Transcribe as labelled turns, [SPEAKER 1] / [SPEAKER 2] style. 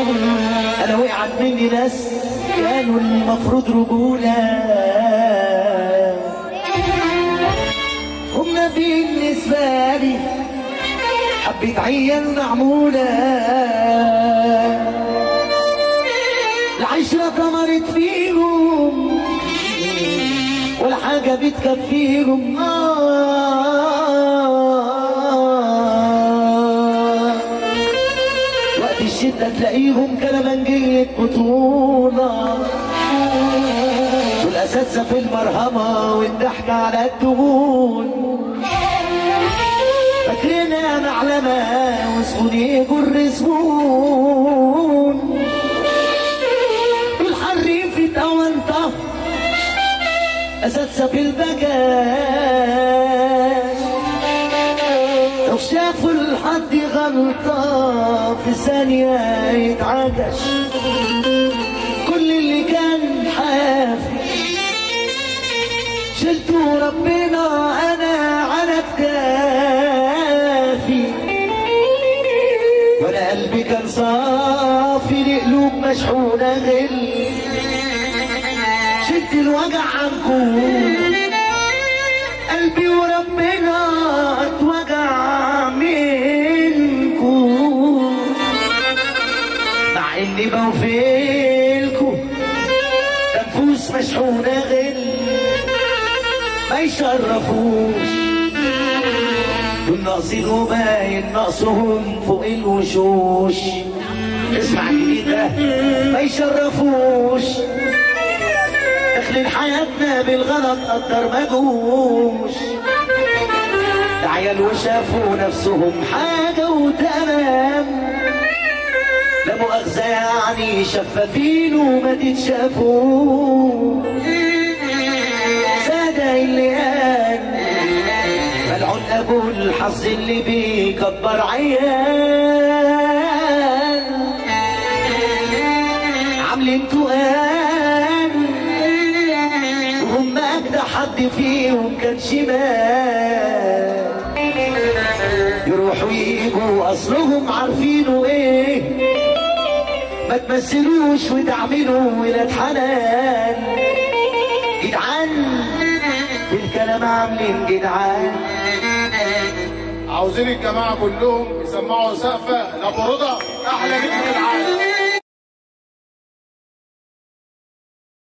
[SPEAKER 1] انا وقعت مني ناس كانوا المفروض رجولة هم بالنسبة لي حبيت عيال معمولة العشرة ثمرت فيهم ولا حاجة بتكفيهم آه وقت الشدة تلاقيهم كلمنجية بطولة والأساتذة في المرهمة والضحك على الدهون فاكرينها معلمة وزبون يجر زبون والحريم في توانطة أساتذة في البجاج لو شافوا لحد غلطة في ثانية يتعجش كل اللي كان حافي شلته ربنا أنا على كتافي وأنا قلبي كان صافي لقلوب مشحونة غل شلت الوجع عنكم قلبي وربنا اتوجع منكم مع اني بوفيلكم نفوس مشحونة غل ما يشرفوش دول ناقصين وباين ناقصهم فوق الوشوش اسمع الجديد ده ما يشرفوش داخلين حياتنا بالغلط قدر ما جوش ده عيال وشافوا نفسهم حاجة وتمام لا مؤاخذة يعني شفافين وما تتشافوا سادة اللي قال ملعون ابو الحظ اللي بيكبر عيال عاملين تقال وهم اجدع حد فيهم كان شمال يروحوا يجوا اصلهم عارفينه ايه ما تمثلوش وتعملوا ولاد حلال جدعان بالكلام عاملين جدعان
[SPEAKER 2] عاوزين الجماعه كلهم يسمعوا سقفه لابو رضا احلى نجم في العالم